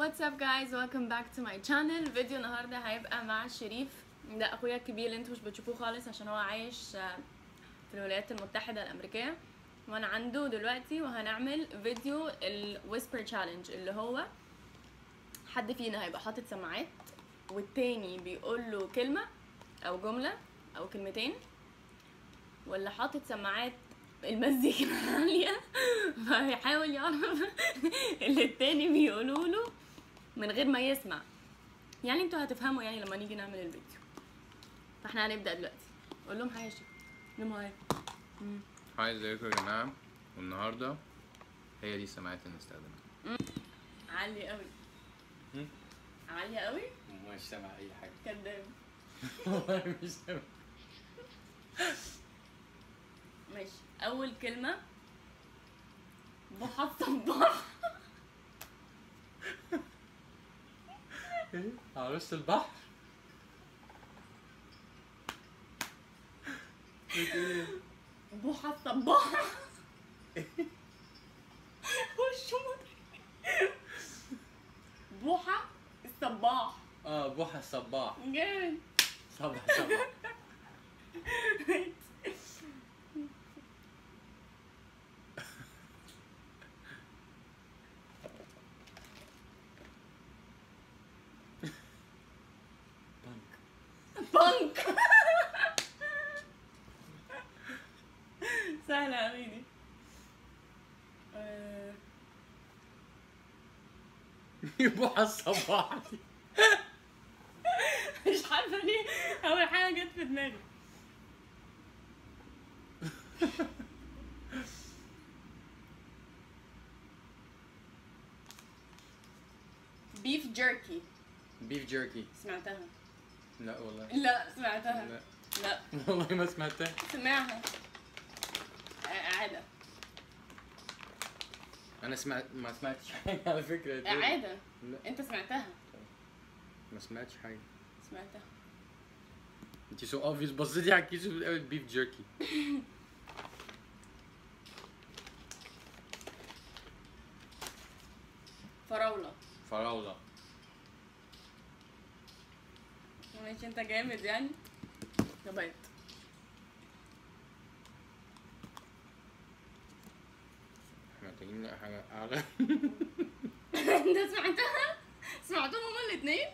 what's up guys welcome back to my channel فيديو النهارده هيبقى مع شريف ده اخويا الكبير اللي انتوا مش بتشوفوه خالص عشان هو عايش آه، في الولايات المتحدة الامريكية وانا عنده دلوقتي وهنعمل فيديو الويسبر تشالنج اللي هو حد فينا هيبقى حاطط سماعات والتاني بيقول له كلمة او جملة او كلمتين ولا حاطط سماعات المزيكا عالية فهيحاول يعرف اللي التاني بيقولوا له من غير ما يسمع يعني انتوا هتفهموا يعني لما نيجي نعمل الفيديو فاحنا هنبدأ دلوقتي قول لهم حاجة يا شيخ قول لهم هاي مم. هاي ازيكم يا جماعة والنهاردة هي دي السماعات اللي هنستخدمها عالية قوي مم. عالية قوي مش سامع أي حاجة كداب والله مش سامع ماشي أول كلمة بحط صباح عروسة البحر بوحة الصباح وشو مضحك. بوحة الصباح اه بوحة الصباح جامد صبح صبح بنك بنك سهلة أوي دي آه، بوحة الصباح دي مش عارفة ليه أول حاجة جت في دماغي بيف جيركي بيف جيركي سمعتها لا والله لا سمعتها لا لا والله ما سمعتها سمعها عادة انا سمعت ما سمعتش حاجة على فكرة دي. عادة لا انت سمعتها ما سمعتش حاجة سمعتها انت سو اوبفيس بصيتي على الكيس بتقول بيف جيركي فراولة فراولة ماشي انت جامد يعني طبعت احنا محتاجين نلاقي حاجة أعلى انت سمعتها سمعتهم هما الاتنين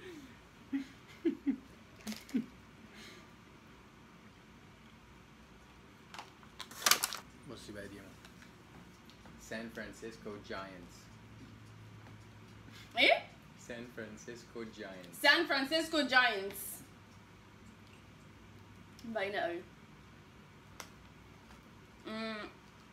بصي بقى دي سان فرانسيسكو جاينتس ايه سان فرانسيسكو جاينتس سان فرانسيسكو جاينتس باينة قوي مم.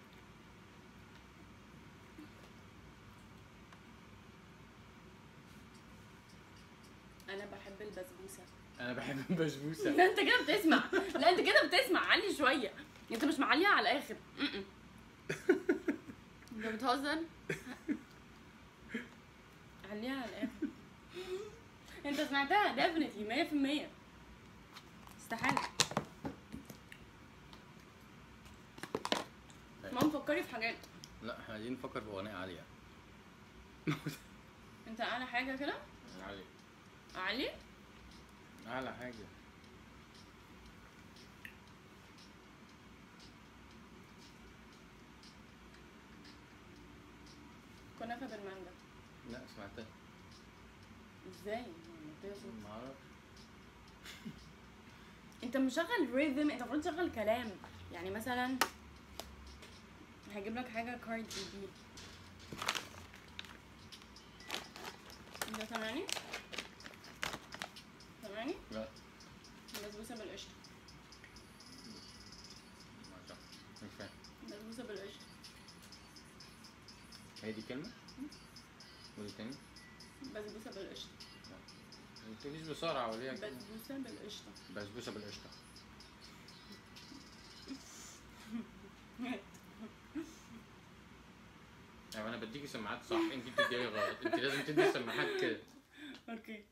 انا بحب البسبوسه أنا بحب البسبوسة لا انت كده بتسمع لا انت كده بتسمع علي شويه انت مش معليها على الاخر م-م. انت بتهزر عليها على الاخر انت سمعتها ديفنتلي 100% استحاله ماما فكري في حاجات لا احنا عايزين نفكر في أغنية عالية انت اعلى حاجه كده عالية علي أعلى حاجة كنافه بالمانجا لا سمعتها ازاي منطقة صوت. معرفش انت مشغل ريذم انت المفروض تشغل كلام يعني مثلا هجيب لك حاجه كارد دي انت سامعني سامعني لا بسبوسه بالقشطه معرفش مش فاهم بسبوسه بالقشطه هي دي كلمة؟ قولي تاني بسبوسه بالقشطه ما تقوليش بسرعة وليها كلمة بسبوسه بالقشطه بسبوسة بالقشطة يعني انا بديكي سماعات صح انت بتديها غلط انت لازم تدي سماعات كده اوكي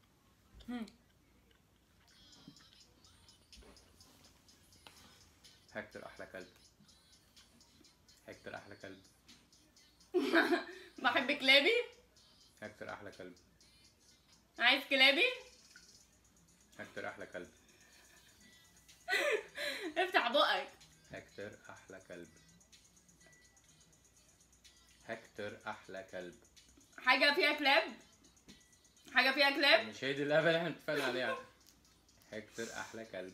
هكتر احلى كلب هكتر احلى كلب بحب كلابي هكتور احلى كلب عايز كلابي هكتور احلى كلب افتح بقك هكتور احلى كلب هكتور احلى كلب حاجه فيها كلاب حاجه فيها كلاب مش هي دي اللعبه اللي احنا اتفقنا عليها هكتور احلى كلب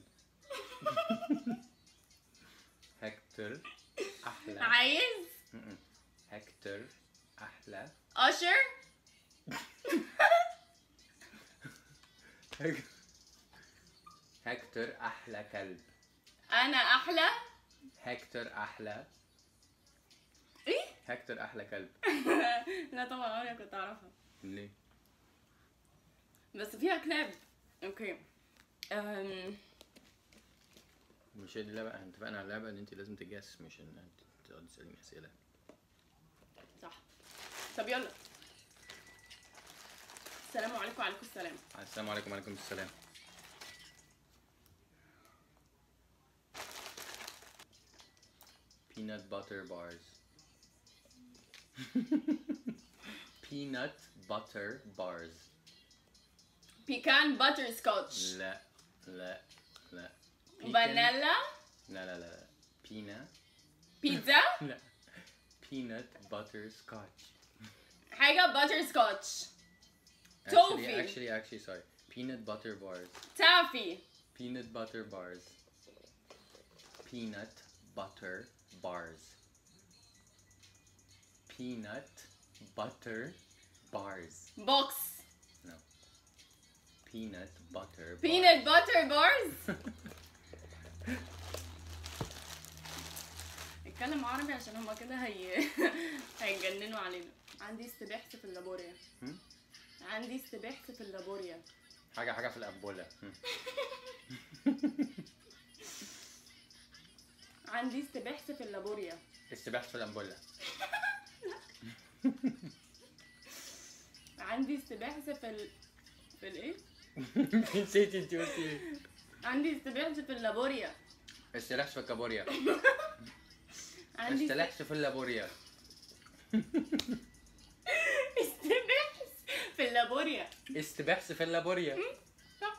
هكتور احلى عايز م-م. هكتور احلى اشر هك- هكتور احلى كلب انا احلى هكتور احلى ايه هكتور احلى كلب لا طبعا عمري ما كنت اعرفها ليه بس فيها كلاب اوكي أم... مش هي دي اللعبه احنا اتفقنا على اللعبه ان انت لازم تجس مش ان انت تقعدي تساليني اسئله صح طب يلا السلام عليكم وعليكم السلام السلام عليكم وعليكم السلام peanut butter bars peanut butter bars بيكان باتر سكوتش لا لا لا Pecan- فانيلا لا لا لا لا بينا بيتزا لا peanut butter scotch حاجه باتر سكوتش actually Toffee. actually actually sorry peanut butter bars تافي peanut butter bars peanut butter bars peanut butter bars بوكس no peanut butter بينت باتر بارز اتكلم عربي عشان هما كده هي هيتجننوا علينا عندي استباحة في اللابوريا هم؟ عندي استباحة في اللابوريا حاجة حاجة في الأبولة هم. عندي استباحة في اللابوريا السباحة في الأبولة عندي استباحة في ال... في الايه؟ نسيتي انت قلتي ايه؟ عندي استباحة في اللابوريا استلاحش في الكابوريا عندي استلاحش في اللابوريا استباحة في اللابوريا استبحث في اللابوريا صح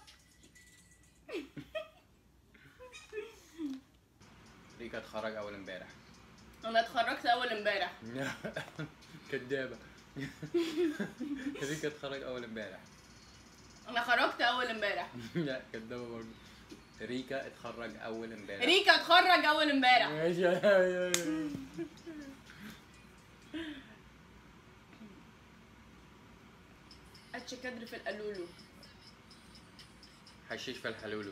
ريكا اتخرج أول امبارح انا اتخرجت اول امبارح كدابة ريكا اتخرج أول امبارح انا خرجت اول امبارح لا كدابة برضه ريكا اتخرج أول امبارح ريكا اتخرج اول امبارح ماشي يا- يا- يا- اتش كدر في القلولو حشيش في الحلولو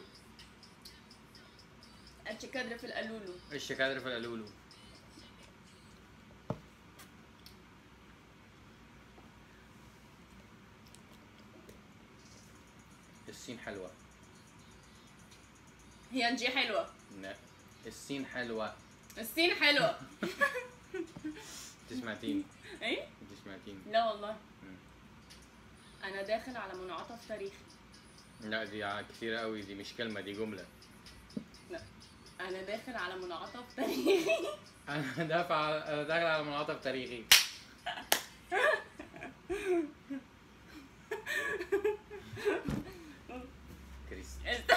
اتش كدر في القلولو الشكادر في القلولو السين حلوة هي انجي حلوه لا السين حلوة السين حلوه انت سمعتيني ايه انت سمعتيني لا والله مم. انا داخل على منعطف تاريخي لا دي ع- كتيرة قوي دي مش كلمة دي جملة لا انا داخل على منعطف تاريخي انا دافع انا داخل على منعطف تاريخي كريس است-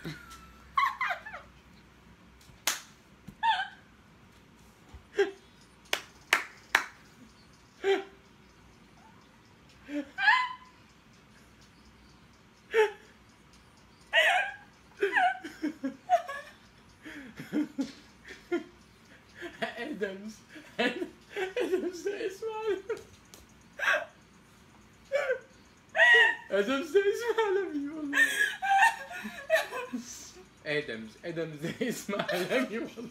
ادمز ادمز ده اسم عالمي ادمز ده اسم عالمي والله ادمز ادمز ده اسم عالمي والله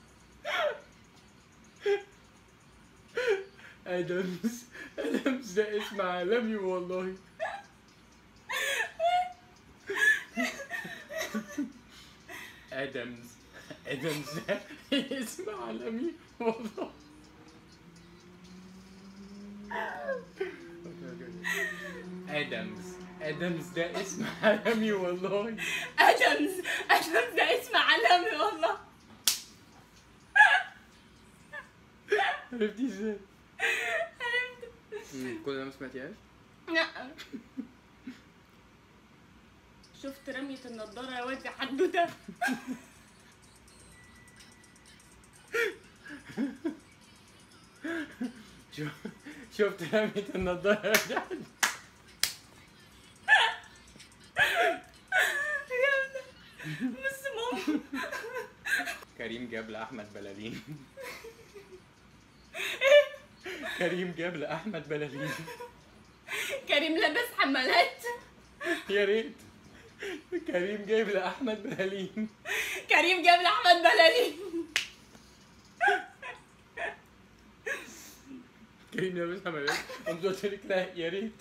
ادمز ادمز ده اسم عالمي والله ادمز ادمز ده اسم عالمي والله ادمز ادمز ده اسم عالمي والله ادمز ادمز ده اسم عالمي والله عرفتي ازاي؟ عرفت كل ده ما سمعتيهاش؟ لا شفت رمية النضارة يا واد يا حدوتة شوف- شفت رمية النضارة بس ماما كريم جاب لأحمد بلالين كريم جاب لأحمد بلالين كريم لابس حمالات يا ريت كريم جايب لأحمد بلالين كريم جاب لأحمد بلالين كريم لابس حمالات قمت قلت لك لا يا ريت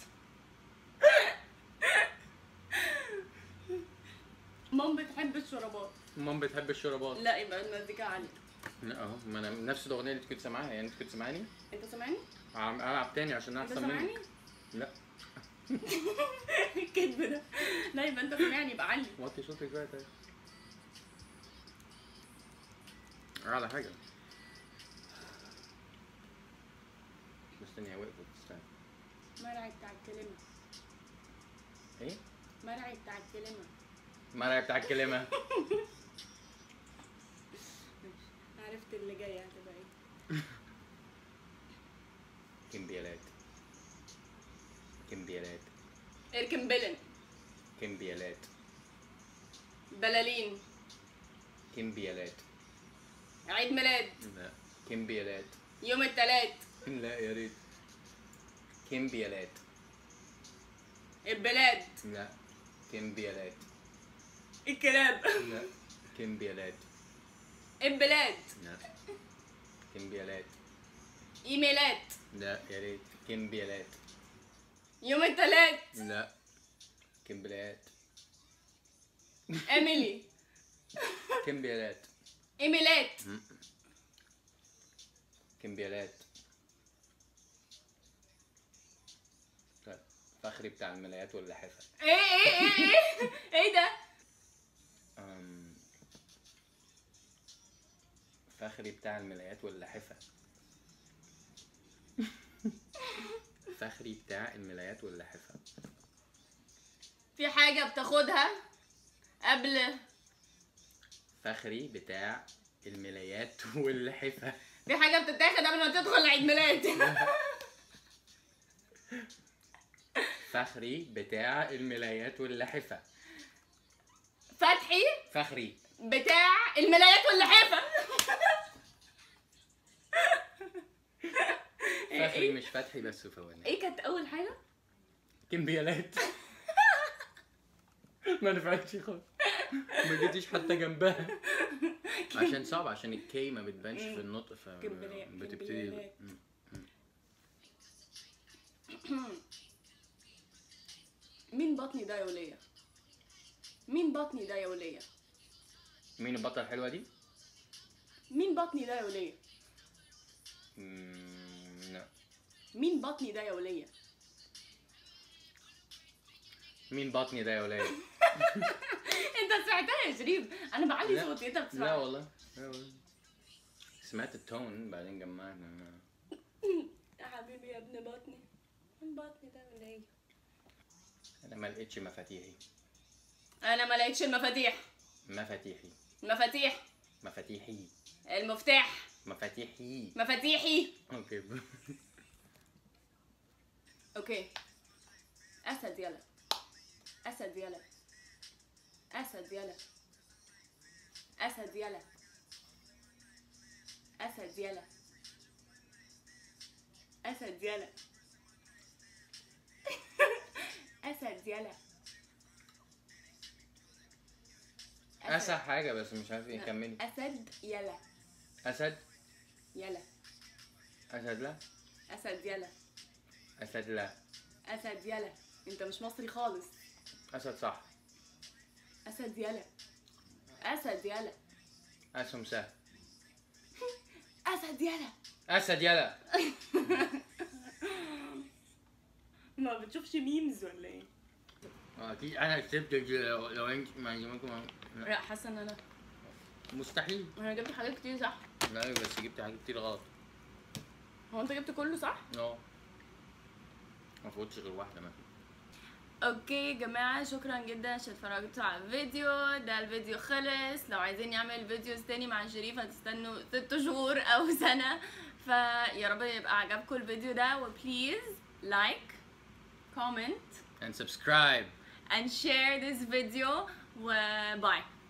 مام بتحب الشرابات مام بتحب الشرابات لا يبقى المزيكا عالية لا اهو ما انا نفس الاغنيه اللي انت كنت سامعاها يعني انت كنت سامعاني انت سامعني؟ عم- العب تاني عشان انت احسن سامعني؟ منك لا الكذب ده لا يبقى انت سامعني يبقى علي وطي صوتك بقى طيب اعلى حاجه مستني وقفت استنى مرعي بتاع الكلمة ايه مرعي بتاع الكلمة مرعي بتاع الكلمه عرفت اللي جاية هتبقى ايه كمبيالات كمبيالات اركن بلن كمبيالات بلالين كمبيالات عيد ميلاد لا كمبيالات يوم التلات لا يا ريت كمبيالات البلاد لا كمبيالات الكلاب لا كمبيالات البلاد لا كمبيالات ايميلات لا يا ريت كمبيالات يوم التلات لا كمبيالات ايميلي كمبيالات ايميلات كمبيالات طيب فخري بتاع الملايات واللحافة ايه ايه ايه ايه ايه ده أم، فخري بتاع الملايات واللحافة فخري بتاع الملايات واللحافة في حاجة بتاخدها قبل فخري بتاع الملايات واللحفة في حاجة بتتاخد قبل ما تدخل عيد ميلاد فخري بتاع الملايات واللحفة فتحي فخري بتاع الملايات واللحافة فخري مش فتحي بس فواني ايه كانت أول حاجة؟ كمبيالات ما نفعتش خالص ما جيتيش حتى جنبها عشان صعب عشان الكي ما بتبانش في النطق ف كمبيالات- بتبتدي كمبيالات. مم. مين بطني ده يا ولية؟ مين بطني ده يا ولية؟ مين البطة الحلوة دي؟ مين بطني ده يا ولية؟ مم، لا مين بطني ده يا ولية؟ مين بطني ده يا ولاد؟ انت سمعتها يا شريف انا بعلي لا. صوتي انت لا بتسمع والله لا والله سمعت التون بعدين جمعنا يا حبيبي يا ابن بطني مين بطني ده يا ولية؟ انا ما لقيتش مفاتيحي انا ما لقيتش المفاتيح مفاتيحي مفاتيح مفاتيحي المفتاح مفاتيحي مفاتيحي اوكي اوكي اسد يلا اسد يلا اسد يلا اسد يلا اسد يلا اسد يلا اسد يلا اسهل حاجة بس مش عارف ايه كملي اسد يلا اسد يلا اسد لا اسد يلا اسد لا اسد يلا انت مش مصري خالص اسد صح اسد يلا اسد يلا اسهم سهل اسد يلا اسد يلا ما بتشوفش ميمز ولا ايه اكيد انا كسبت لو, لو انت ما عجبكم لا حاسه ان انا مستحيل انا جبت حاجات كتير صح لا بس جبت حاجات كتير غلط هو انت جبت كله صح اه ما فوتش غير واحده مثلا اوكي يا جماعة شكرا جدا عشان اتفرجتوا على الفيديو ده الفيديو خلص لو عايزين نعمل فيديوز تاني مع شريف هتستنوا ست شهور او سنة فيا رب يبقى عجبكم الفيديو ده وبليز لايك comment and subscribe and share this video وباي